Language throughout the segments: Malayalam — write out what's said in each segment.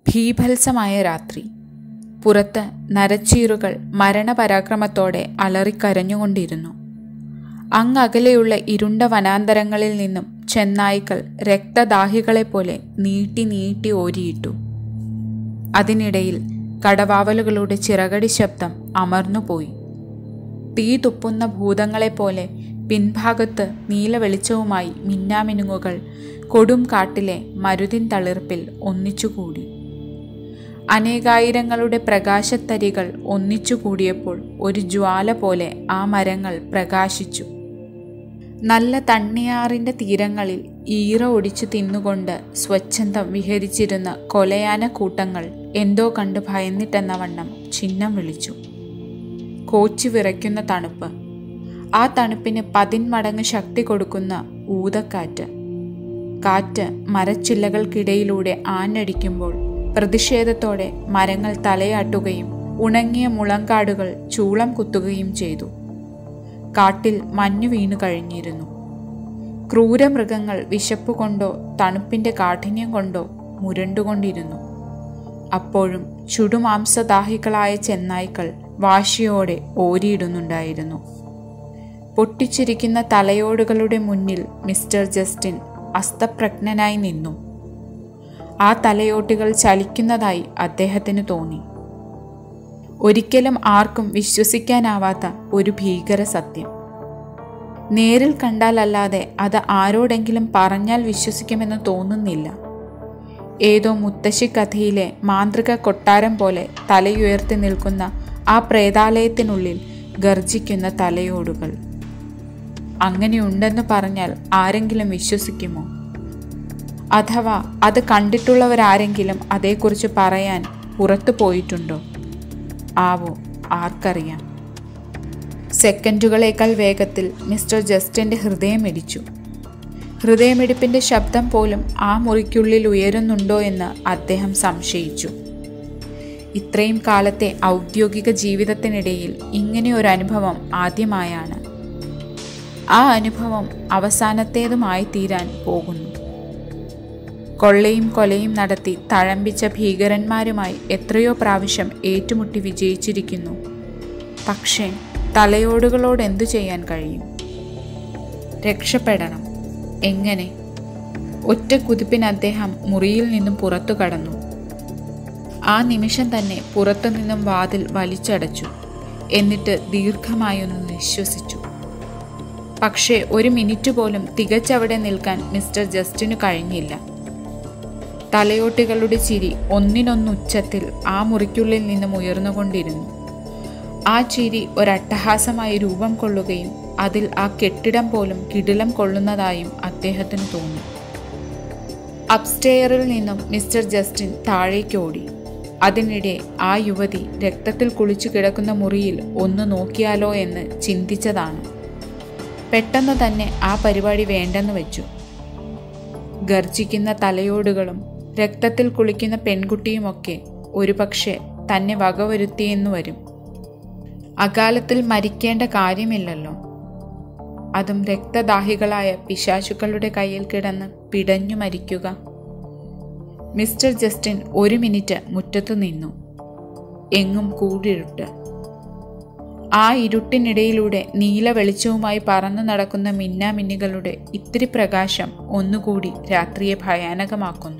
ഭീഭത്സമായ രാത്രി പുറത്ത് നരച്ചീറുകൾ മരണപരാക്രമത്തോടെ അലറിക്കരഞ്ഞുകൊണ്ടിരുന്നു അങ്ങകലെയുള്ള ഇരുണ്ട വനാന്തരങ്ങളിൽ നിന്നും ചെന്നായ്ക്കൾ രക്തദാഹികളെപ്പോലെ നീട്ടി നീട്ടി ഓരിയിട്ടു അതിനിടയിൽ കടവാവലുകളുടെ ചിറകടി ശബ്ദം അമർന്നുപോയി തീ തുപ്പുന്ന ഭൂതങ്ങളെപ്പോലെ പിൻഭാഗത്ത് നീല വെളിച്ചവുമായി മിന്നാമിനുങ്ങുകൾ കൊടും കാട്ടിലെ മരുതിൻ തളിർപ്പിൽ ഒന്നിച്ചുകൂടി അനേകായിരങ്ങളുടെ പ്രകാശത്തരികൾ ഒന്നിച്ചുകൂടിയപ്പോൾ ഒരു ജ്വാല പോലെ ആ മരങ്ങൾ പ്രകാശിച്ചു നല്ല തണ്ണിയാറിൻ്റെ തീരങ്ങളിൽ ഈറ ഒടിച്ചു തിന്നുകൊണ്ട് സ്വച്ഛന്തം വിഹരിച്ചിരുന്ന കൊലയാന കൂട്ടങ്ങൾ എന്തോ കണ്ട് ഭയന്നിട്ടെന്ന വണ്ണം ചിഹ്നം വിളിച്ചു കോച്ചു വിറയ്ക്കുന്ന തണുപ്പ് ആ തണുപ്പിന് പതിന്മടങ്ങ് ശക്തി കൊടുക്കുന്ന ഊതക്കാറ്റ് കാറ്റ് മരച്ചില്ലകൾക്കിടയിലൂടെ ആഞ്ഞടിക്കുമ്പോൾ പ്രതിഷേധത്തോടെ മരങ്ങൾ തലയാട്ടുകയും ഉണങ്ങിയ മുളങ്കാടുകൾ ചൂളം കുത്തുകയും ചെയ്തു കാട്ടിൽ മഞ്ഞു വീണു കഴിഞ്ഞിരുന്നു ക്രൂരമൃഗങ്ങൾ വിശപ്പ് കൊണ്ടോ തണുപ്പിൻ്റെ കാഠിന്യം കൊണ്ടോ മുരണ്ടുകൊണ്ടിരുന്നു അപ്പോഴും ചുടുമാംസദാഹികളായ ചെന്നായ്ക്കൾ വാശിയോടെ ഓരിയിടുന്നുണ്ടായിരുന്നു പൊട്ടിച്ചിരിക്കുന്ന തലയോടുകളുടെ മുന്നിൽ മിസ്റ്റർ ജസ്റ്റിൻ അസ്തപ്രജ്ഞനായി നിന്നു ആ തലയോട്ടുകൾ ചലിക്കുന്നതായി അദ്ദേഹത്തിന് തോന്നി ഒരിക്കലും ആർക്കും വിശ്വസിക്കാനാവാത്ത ഒരു ഭീകര സത്യം നേരിൽ കണ്ടാലല്ലാതെ അത് ആരോടെങ്കിലും പറഞ്ഞാൽ വിശ്വസിക്കുമെന്ന് തോന്നുന്നില്ല ഏതോ മുത്തശ്ശി കഥയിലെ മാന്ത്രിക കൊട്ടാരം പോലെ തലയുയർത്തി നിൽക്കുന്ന ആ പ്രേതാലയത്തിനുള്ളിൽ ഗർജിക്കുന്ന തലയോടുകൾ അങ്ങനെയുണ്ടെന്ന് പറഞ്ഞാൽ ആരെങ്കിലും വിശ്വസിക്കുമോ അഥവാ അത് കണ്ടിട്ടുള്ളവരാരെങ്കിലും അതേക്കുറിച്ച് പറയാൻ പുറത്തു പോയിട്ടുണ്ടോ ആവോ ആർക്കറിയാം സെക്കൻഡുകളേക്കാൾ വേഗത്തിൽ മിസ്റ്റർ ജസ്റ്റിൻ്റെ ഹൃദയം ഇടിച്ചു ഹൃദയമിടിപ്പിൻ്റെ ശബ്ദം പോലും ആ മുറിക്കുള്ളിൽ ഉയരുന്നുണ്ടോ എന്ന് അദ്ദേഹം സംശയിച്ചു ഇത്രയും കാലത്തെ ഔദ്യോഗിക ജീവിതത്തിനിടയിൽ ഇങ്ങനെയൊരു അനുഭവം ആദ്യമായാണ് ആ അനുഭവം അവസാനത്തേതുമായി തീരാൻ പോകുന്നു കൊള്ളയും കൊലയും നടത്തി തഴമ്പിച്ച ഭീകരന്മാരുമായി എത്രയോ പ്രാവശ്യം ഏറ്റുമുട്ടി വിജയിച്ചിരിക്കുന്നു പക്ഷേ തലയോടുകളോട് എന്തു ചെയ്യാൻ കഴിയും രക്ഷപ്പെടണം എങ്ങനെ ഒറ്റ കുതിപ്പിന് അദ്ദേഹം മുറിയിൽ നിന്നും പുറത്തു കടന്നു ആ നിമിഷം തന്നെ പുറത്തു നിന്നും വാതിൽ വലിച്ചടച്ചു എന്നിട്ട് ദീർഘമായൊന്ന് നിശ്വസിച്ചു പക്ഷേ ഒരു മിനിറ്റ് പോലും തികച്ചവിടെ നിൽക്കാൻ മിസ്റ്റർ ജസ്റ്റിനു കഴിഞ്ഞില്ല തലയോട്ടികളുടെ ചിരി ഒന്നിനൊന്നുച്ചത്തിൽ ആ മുറിക്കുള്ളിൽ നിന്നും ഉയർന്നുകൊണ്ടിരുന്നു ആ ചിരി ഒരട്ടഹാസമായി രൂപം കൊള്ളുകയും അതിൽ ആ കെട്ടിടം പോലും കിടിലം കൊള്ളുന്നതായും അദ്ദേഹത്തിന് തോന്നി അപ്സ്റ്റെയറിൽ നിന്നും മിസ്റ്റർ ജസ്റ്റിൻ താഴേക്ക് ഓടി അതിനിടെ ആ യുവതി രക്തത്തിൽ കുളിച്ചു കിടക്കുന്ന മുറിയിൽ ഒന്ന് നോക്കിയാലോ എന്ന് ചിന്തിച്ചതാണ് പെട്ടെന്ന് തന്നെ ആ പരിപാടി വേണ്ടെന്ന് വെച്ചു ഗർജിക്കുന്ന തലയോടുകളും രക്തത്തിൽ കുളിക്കുന്ന പെൺകുട്ടിയുമൊക്കെ ഒരുപക്ഷെ തന്നെ വകവരുത്തിയെന്നു വരും അകാലത്തിൽ മരിക്കേണ്ട കാര്യമില്ലല്ലോ അതും രക്തദാഹികളായ പിശാചുക്കളുടെ കയ്യിൽ കിടന്ന് പിടഞ്ഞു മരിക്കുക മിസ്റ്റർ ജസ്റ്റിൻ ഒരു മിനിറ്റ് മുറ്റത്തു നിന്നു എങ്ങും കൂടിരുട്ട് ആ ഇരുട്ടിനിടയിലൂടെ നീല വെളിച്ചവുമായി പറന്നു നടക്കുന്ന മിന്നാമിന്നികളുടെ ഇത്തിരി പ്രകാശം ഒന്നുകൂടി രാത്രിയെ ഭയാനകമാക്കുന്നു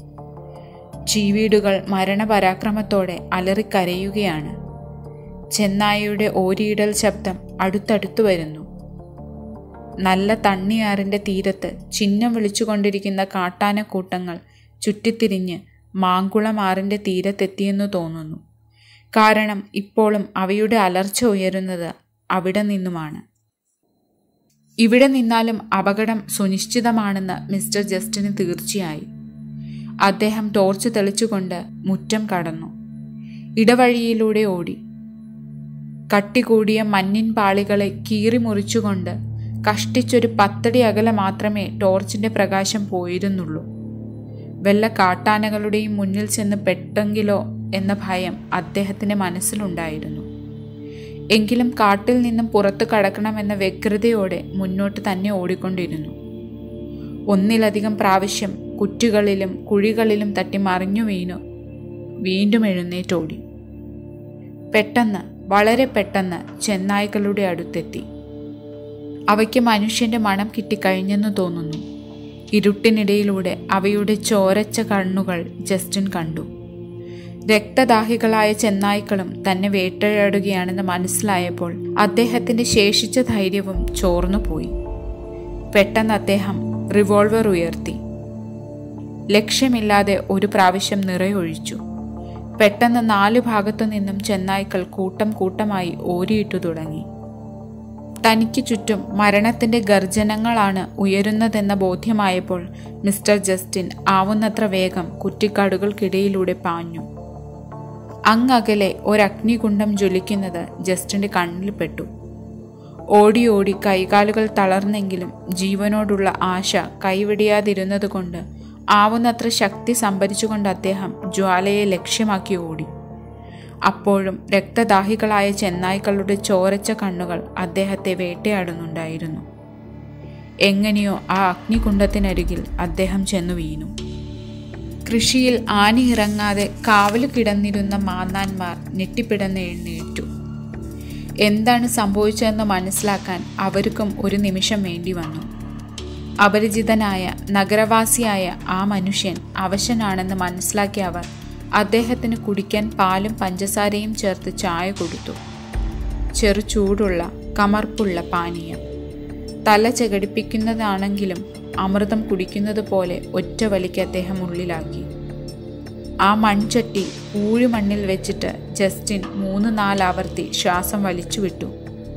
ചീവീടുകൾ മരണപരാക്രമത്തോടെ അലറിക്കരയുകയാണ് ചെന്നായയുടെ ഓരിയിടൽ ശബ്ദം അടുത്തടുത്തു വരുന്നു നല്ല തണ്ണിയാറിൻ്റെ തീരത്ത് ചിഹ്നം വിളിച്ചുകൊണ്ടിരിക്കുന്ന കാട്ടാനക്കൂട്ടങ്ങൾ ചുറ്റിത്തിരിഞ്ഞ് മാങ്കുളമാറിൻ്റെ തീരത്തെത്തിയെന്നു തോന്നുന്നു കാരണം ഇപ്പോഴും അവയുടെ അലർച്ച ഉയരുന്നത് അവിടെ നിന്നുമാണ് ഇവിടെ നിന്നാലും അപകടം സുനിശ്ചിതമാണെന്ന് മിസ്റ്റർ ജസ്റ്റിന് തീർച്ചയായി അദ്ദേഹം ടോർച്ച് തെളിച്ചുകൊണ്ട് മുറ്റം കടന്നു ഇടവഴിയിലൂടെ ഓടി കട്ടികൂടിയ മഞ്ഞിൻ പാളികളെ കീറി മുറിച്ചുകൊണ്ട് കഷ്ടിച്ചൊരു പത്തടി അകലെ മാത്രമേ ടോർച്ചിന്റെ പ്രകാശം പോയിരുന്നുള്ളൂ വല്ല കാട്ടാനകളുടെയും മുന്നിൽ ചെന്ന് പെട്ടെങ്കിലോ എന്ന ഭയം അദ്ദേഹത്തിന്റെ മനസ്സിലുണ്ടായിരുന്നു എങ്കിലും കാട്ടിൽ നിന്നും പുറത്തു കടക്കണമെന്ന വ്യഗ്രതയോടെ മുന്നോട്ട് തന്നെ ഓടിക്കൊണ്ടിരുന്നു ഒന്നിലധികം പ്രാവശ്യം കുറ്റുകളിലും കുഴികളിലും തട്ടി മറിഞ്ഞു വീണു വീണ്ടും എഴുന്നേറ്റോടി പെട്ടെന്ന് വളരെ പെട്ടെന്ന് ചെന്നായ്ക്കളുടെ അടുത്തെത്തി അവയ്ക്ക് മനുഷ്യന്റെ മണം കിട്ടിക്കഴിഞ്ഞെന്ന് തോന്നുന്നു ഇരുട്ടിനിടയിലൂടെ അവയുടെ ചോരച്ച കണ്ണുകൾ ജസ്റ്റിൻ കണ്ടു രക്തദാഹികളായ ചെന്നായ്ക്കളും തന്നെ വേട്ടയാടുകയാണെന്ന് മനസ്സിലായപ്പോൾ അദ്ദേഹത്തിന്റെ ശേഷിച്ച ധൈര്യവും ചോർന്നുപോയി പെട്ടെന്ന് അദ്ദേഹം റിവോൾവർ ഉയർത്തി ലക്ഷ്യമില്ലാതെ ഒരു പ്രാവശ്യം നിറയൊഴിച്ചു പെട്ടെന്ന് നാലു ഭാഗത്തു നിന്നും ചെന്നായ്ക്കൾ കൂട്ടം കൂട്ടമായി ഓരിയിട്ടു തുടങ്ങി തനിക്ക് ചുറ്റും മരണത്തിന്റെ ഗർജനങ്ങളാണ് ഉയരുന്നതെന്ന ബോധ്യമായപ്പോൾ മിസ്റ്റർ ജസ്റ്റിൻ ആവുന്നത്ര വേഗം കുറ്റിക്കാടുകൾക്കിടയിലൂടെ പാഞ്ഞു അങ്ങകലെ ഒരഗ്നികുണ്ഡം ജ്വലിക്കുന്നത് ജസ്റ്റിന്റെ കണ്ണിൽപ്പെട്ടു ഓടി ഓടി കൈകാലുകൾ തളർന്നെങ്കിലും ജീവനോടുള്ള ആശ കൈവിടിയാതിരുന്നതുകൊണ്ട് ആവുന്നത്ര ശക്തി സംഭരിച്ചുകൊണ്ട് അദ്ദേഹം ജ്വാലയെ ലക്ഷ്യമാക്കി ഓടി അപ്പോഴും രക്തദാഹികളായ ചെന്നായ്ക്കളുടെ ചോരച്ച കണ്ണുകൾ അദ്ദേഹത്തെ വേട്ടയാടുന്നുണ്ടായിരുന്നു എങ്ങനെയോ ആ അഗ്നികുണ്ഡത്തിനരികിൽ അദ്ദേഹം ചെന്നു വീണു കൃഷിയിൽ ആനി ഇറങ്ങാതെ കാവലു കിടന്നിരുന്ന മാന്നാന്മാർ ഞെട്ടിപ്പിടന്ന് എഴുന്നേറ്റു എന്താണ് സംഭവിച്ചതെന്ന് മനസ്സിലാക്കാൻ അവർക്കും ഒരു നിമിഷം വേണ്ടി വന്നു അപരിചിതനായ നഗരവാസിയായ ആ മനുഷ്യൻ അവശനാണെന്ന് മനസ്സിലാക്കിയ അവർ അദ്ദേഹത്തിന് കുടിക്കാൻ പാലും പഞ്ചസാരയും ചേർത്ത് ചായ കൊടുത്തു ചെറു ചൂടുള്ള കമർപ്പുള്ള പാനീയം തല ചകടിപ്പിക്കുന്നതാണെങ്കിലും അമൃതം കുടിക്കുന്നത് പോലെ ഒറ്റ വലിക്ക് അദ്ദേഹം ഉള്ളിലാക്കി ആ മൺചട്ടി ഊഴിമണ്ണിൽ വെച്ചിട്ട് ജസ്റ്റിൻ മൂന്ന് നാലാവർത്തി ശ്വാസം വലിച്ചു വിട്ടു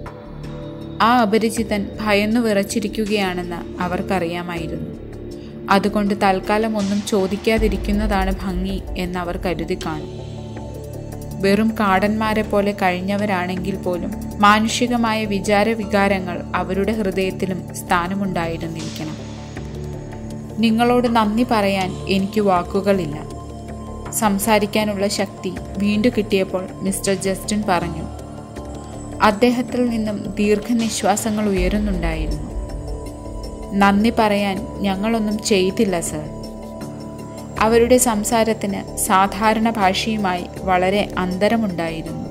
ആ അപരിചിതൻ ഭയന്നു വിറച്ചിരിക്കുകയാണെന്ന് അവർക്കറിയാമായിരുന്നു അതുകൊണ്ട് തൽക്കാലം ഒന്നും ചോദിക്കാതിരിക്കുന്നതാണ് ഭംഗി എന്നവർ കരുതി കാണും വെറും കാടന്മാരെ പോലെ കഴിഞ്ഞവരാണെങ്കിൽ പോലും മാനുഷികമായ വിചാര വികാരങ്ങൾ അവരുടെ ഹൃദയത്തിലും സ്ഥാനമുണ്ടായിരുന്നിരിക്കണം നിങ്ങളോട് നന്ദി പറയാൻ എനിക്ക് വാക്കുകളില്ല സംസാരിക്കാനുള്ള ശക്തി വീണ്ടും കിട്ടിയപ്പോൾ മിസ്റ്റർ ജസ്റ്റിൻ പറഞ്ഞു അദ്ദേഹത്തിൽ നിന്നും ദീർഘനിശ്വാസങ്ങൾ ഉയരുന്നുണ്ടായിരുന്നു നന്ദി പറയാൻ ഞങ്ങളൊന്നും ചെയ്തില്ല സർ അവരുടെ സംസാരത്തിന് സാധാരണ ഭാഷയുമായി വളരെ അന്തരമുണ്ടായിരുന്നു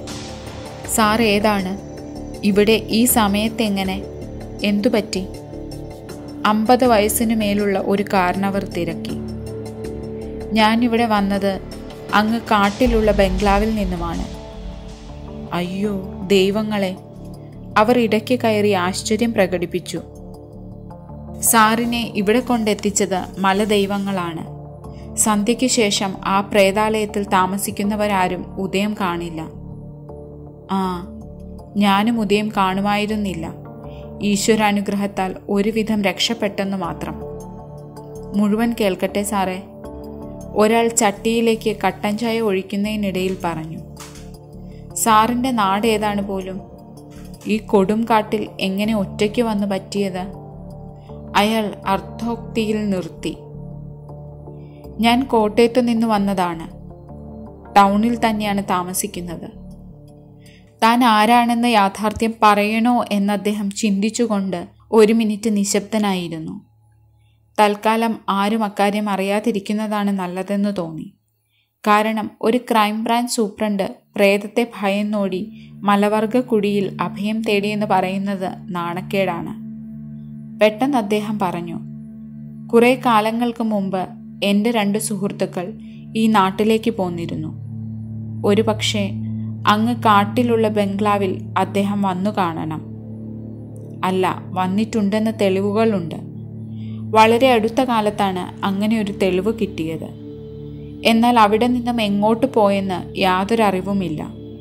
സാർ ഏതാണ് ഇവിടെ ഈ സമയത്തെങ്ങനെ എന്തുപറ്റി അമ്പത് വയസ്സിനു മേലുള്ള ഒരു കാരണവർ തിരക്കി ഞാനിവിടെ വന്നത് അങ്ങ് കാട്ടിലുള്ള ബംഗ്ലാവിൽ നിന്നുമാണ് അയ്യോ ദൈവങ്ങളെ അവർ ഇടയ്ക്ക് കയറി ആശ്ചര്യം പ്രകടിപ്പിച്ചു സാറിനെ ഇവിടെ കൊണ്ടെത്തിച്ചത് മലദൈവങ്ങളാണ് സന്ധ്യയ്ക്ക് ശേഷം ആ പ്രേതാലയത്തിൽ താമസിക്കുന്നവരാരും ഉദയം കാണില്ല ആ ഞാനും ഉദയം കാണുമായിരുന്നില്ല ഈശ്വരാനുഗ്രഹത്താൽ ഒരുവിധം രക്ഷപ്പെട്ടെന്ന് മാത്രം മുഴുവൻ കേൾക്കട്ടെ സാറേ ഒരാൾ ചട്ടിയിലേക്ക് കട്ടൻ ചായ ഒഴിക്കുന്നതിനിടയിൽ പറഞ്ഞു സാറിൻ്റെ നാട് ഏതാണ് പോലും ഈ കൊടും കാട്ടിൽ എങ്ങനെ ഒറ്റയ്ക്ക് വന്ന് പറ്റിയത് അയാൾ അർത്ഥോക്തിയിൽ നിർത്തി ഞാൻ കോട്ടയത്തു നിന്ന് വന്നതാണ് ടൗണിൽ തന്നെയാണ് താമസിക്കുന്നത് താൻ ആരാണെന്ന യാഥാർത്ഥ്യം പറയണോ എന്ന് അദ്ദേഹം ചിന്തിച്ചുകൊണ്ട് ഒരു മിനിറ്റ് നിശബ്ദനായിരുന്നു തൽക്കാലം ആരും അക്കാര്യം അറിയാതിരിക്കുന്നതാണ് നല്ലതെന്ന് തോന്നി കാരണം ഒരു ക്രൈം ബ്രാഞ്ച് സൂപ്രണ്ട് പ്രേതത്തെ ഭയന്നോടി മലവർഗ കുടിയിൽ അഭയം തേടിയെന്ന് പറയുന്നത് നാണക്കേടാണ് പെട്ടെന്ന് അദ്ദേഹം പറഞ്ഞു കുറെ കാലങ്ങൾക്ക് മുമ്പ് എൻ്റെ രണ്ട് സുഹൃത്തുക്കൾ ഈ നാട്ടിലേക്ക് പോന്നിരുന്നു ഒരു പക്ഷേ അങ്ങ് കാട്ടിലുള്ള ബംഗ്ലാവിൽ അദ്ദേഹം വന്നു കാണണം അല്ല വന്നിട്ടുണ്ടെന്ന തെളിവുകളുണ്ട് വളരെ അടുത്ത കാലത്താണ് അങ്ങനെ ഒരു തെളിവ് കിട്ടിയത് എന്നാൽ അവിടെ നിന്നും എങ്ങോട്ട് പോയെന്ന് യാതൊരു അറിവുമില്ല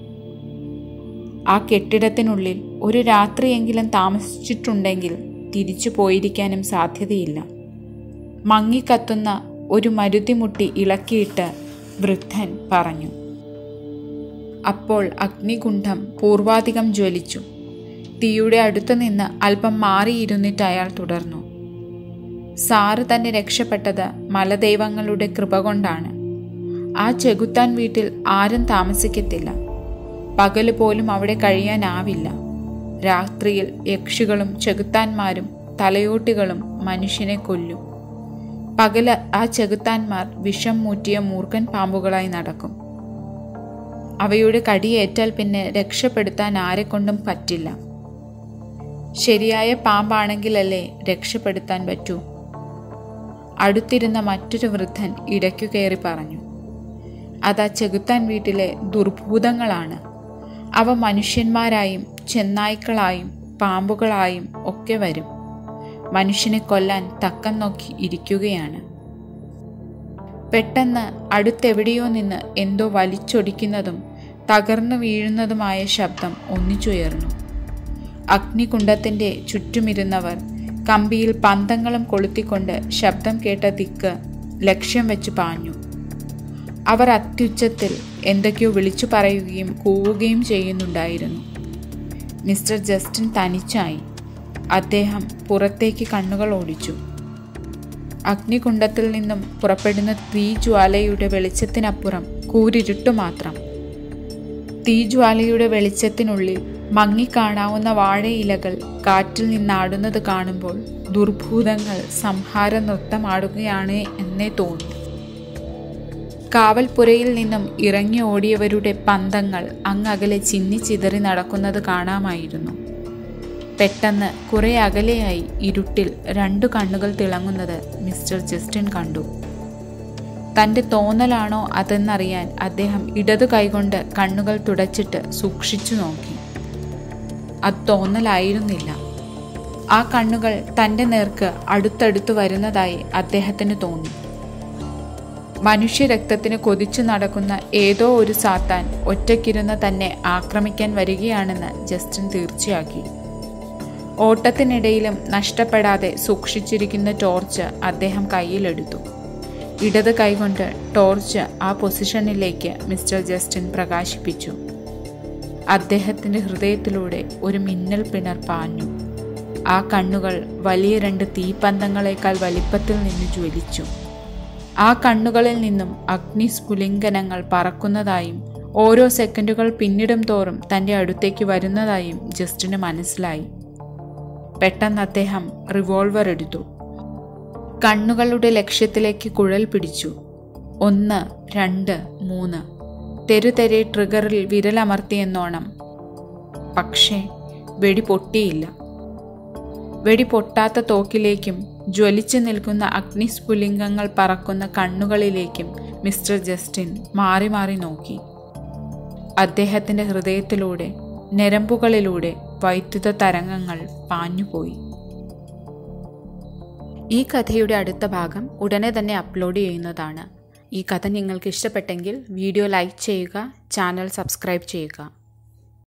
ആ കെട്ടിടത്തിനുള്ളിൽ ഒരു രാത്രിയെങ്കിലും താമസിച്ചിട്ടുണ്ടെങ്കിൽ തിരിച്ചു പോയിരിക്കാനും സാധ്യതയില്ല മങ്ങിക്കത്തുന്ന ഒരു മരുതിമുട്ടി ഇളക്കിയിട്ട് വൃദ്ധൻ പറഞ്ഞു അപ്പോൾ അഗ്നികുണ്ഠം പൂർവാധികം ജ്വലിച്ചു തീയുടെ അടുത്തു നിന്ന് അല്പം മാറിയിരുന്നിട്ട് അയാൾ തുടർന്നു സാറ് തന്നെ രക്ഷപ്പെട്ടത് മലദൈവങ്ങളുടെ കൃപ കൊണ്ടാണ് ആ ചെകുത്താൻ വീട്ടിൽ ആരും താമസിക്കത്തില്ല പകല് പോലും അവിടെ കഴിയാനാവില്ല രാത്രിയിൽ യക്ഷികളും ചെകുത്താന്മാരും തലയോട്ടികളും മനുഷ്യനെ കൊല്ലും പകല് ആ ചെകുത്താന്മാർ വിഷം മൂറ്റിയ മൂർഖൻ പാമ്പുകളായി നടക്കും അവയുടെ കടിയേറ്റാൽ പിന്നെ രക്ഷപ്പെടുത്താൻ ആരെക്കൊണ്ടും പറ്റില്ല ശരിയായ പാമ്പാണെങ്കിലല്ലേ രക്ഷപ്പെടുത്താൻ പറ്റൂ അടുത്തിരുന്ന മറ്റൊരു വൃദ്ധൻ ഇടയ്ക്കു കയറി പറഞ്ഞു അതാ ചെകുത്താൻ വീട്ടിലെ ദുർഭൂതങ്ങളാണ് അവ മനുഷ്യന്മാരായും ചെന്നായ്ക്കളായും പാമ്പുകളായും ഒക്കെ വരും മനുഷ്യനെ കൊല്ലാൻ തക്കം നോക്കി ഇരിക്കുകയാണ് പെട്ടെന്ന് അടുത്തെവിടെയോ നിന്ന് എന്തോ വലിച്ചൊടിക്കുന്നതും തകർന്നു വീഴുന്നതുമായ ശബ്ദം ഒന്നിച്ചുയർന്നു അഗ്നികുണ്ഡത്തിന്റെ ചുറ്റുമിരുന്നവർ കമ്പിയിൽ പന്തങ്ങളും കൊളുത്തിക്കൊണ്ട് ശബ്ദം കേട്ട ദിക്ക് ലക്ഷ്യം വെച്ച് പാഞ്ഞു അവർ അത്യുച്ചത്തിൽ എന്തൊക്കെയോ വിളിച്ചു പറയുകയും കൂവുകയും ചെയ്യുന്നുണ്ടായിരുന്നു മിസ്റ്റർ ജസ്റ്റിൻ തനിച്ചായി അദ്ദേഹം പുറത്തേക്ക് കണ്ണുകൾ ഓടിച്ചു അഗ്നികുണ്ഡത്തിൽ നിന്നും പുറപ്പെടുന്ന തീജ്വാലയുടെ വെളിച്ചത്തിനപ്പുറം കൂരിരുട്ടു മാത്രം തീജ്വാലയുടെ വെളിച്ചത്തിനുള്ളിൽ മങ്ങിക്കാണാവുന്ന വാഴയിലകൾ കാറ്റിൽ നിന്നാടുന്നത് കാണുമ്പോൾ ദുർഭൂതങ്ങൾ സംഹാര നൃത്തമാടുകയാണ് എന്നേ തോന്നി കാവൽപ്പുരയിൽ നിന്നും ഇറങ്ങി ഓടിയവരുടെ പന്തങ്ങൾ അങ്ങകലെ ചിന്നി ചിതറി നടക്കുന്നത് കാണാമായിരുന്നു പെട്ടെന്ന് കുറെ അകലെയായി ഇരുട്ടിൽ രണ്ടു കണ്ണുകൾ തിളങ്ങുന്നത് മിസ്റ്റർ ജസ്റ്റിൻ കണ്ടു തൻ്റെ തോന്നലാണോ അതെന്നറിയാൻ അദ്ദേഹം ഇടതു കൈകൊണ്ട് കണ്ണുകൾ തുടച്ചിട്ട് സൂക്ഷിച്ചു നോക്കി അത് തോന്നലായിരുന്നില്ല ആ കണ്ണുകൾ തൻ്റെ നേർക്ക് അടുത്തടുത്ത് വരുന്നതായി അദ്ദേഹത്തിന് തോന്നി മനുഷ്യരക്തത്തിന് കൊതിച്ചു നടക്കുന്ന ഏതോ ഒരു സാത്താൻ ഒറ്റയ്ക്കിരുന്ന് തന്നെ ആക്രമിക്കാൻ വരികയാണെന്ന് ജസ്റ്റിൻ തീർച്ചയാക്കി ഓട്ടത്തിനിടയിലും നഷ്ടപ്പെടാതെ സൂക്ഷിച്ചിരിക്കുന്ന ടോർച്ച് അദ്ദേഹം കയ്യിലെടുത്തു ഇടത് കൈകൊണ്ട് ടോർച്ച് ആ പൊസിഷനിലേക്ക് മിസ്റ്റർ ജസ്റ്റിൻ പ്രകാശിപ്പിച്ചു അദ്ദേഹത്തിൻ്റെ ഹൃദയത്തിലൂടെ ഒരു മിന്നൽ പിണർ പാഞ്ഞു ആ കണ്ണുകൾ വലിയ രണ്ട് തീപ്പന്തങ്ങളെക്കാൾ വലിപ്പത്തിൽ നിന്ന് ജ്വലിച്ചു ആ കണ്ണുകളിൽ നിന്നും അഗ്നിസ്ഫുലിംഗനങ്ങൾ പറക്കുന്നതായും ഓരോ സെക്കൻഡുകൾ പിന്നിടും തോറും തൻ്റെ അടുത്തേക്ക് വരുന്നതായും ജസ്റ്റിന് മനസ്സിലായി പെട്ടെന്ന് അദ്ദേഹം റിവോൾവർ എടുത്തു കണ്ണുകളുടെ ലക്ഷ്യത്തിലേക്ക് കുഴൽ പിടിച്ചു ഒന്ന് രണ്ട് മൂന്ന് തെരുതെരെ ട്രിഗറിൽ വിരലമർത്തിയെന്നോണം പക്ഷേ വെടി പൊട്ടിയില്ല വെടി പൊട്ടാത്ത തോക്കിലേക്കും ജ്വലിച്ചു നിൽക്കുന്ന അഗ്നിസ്ഫുലിംഗങ്ങൾ പറക്കുന്ന കണ്ണുകളിലേക്കും മിസ്റ്റർ ജസ്റ്റിൻ മാറി മാറി നോക്കി അദ്ദേഹത്തിൻ്റെ ഹൃദയത്തിലൂടെ ഞരമ്പുകളിലൂടെ വൈദ്യുത തരംഗങ്ങൾ പാഞ്ഞുപോയി ഈ കഥയുടെ അടുത്ത ഭാഗം ഉടനെ തന്നെ അപ്ലോഡ് ചെയ്യുന്നതാണ് ഈ കഥ നിങ്ങൾക്ക് ഇഷ്ടപ്പെട്ടെങ്കിൽ വീഡിയോ ലൈക്ക് ചെയ്യുക ചാനൽ സബ്സ്ക്രൈബ് ചെയ്യുക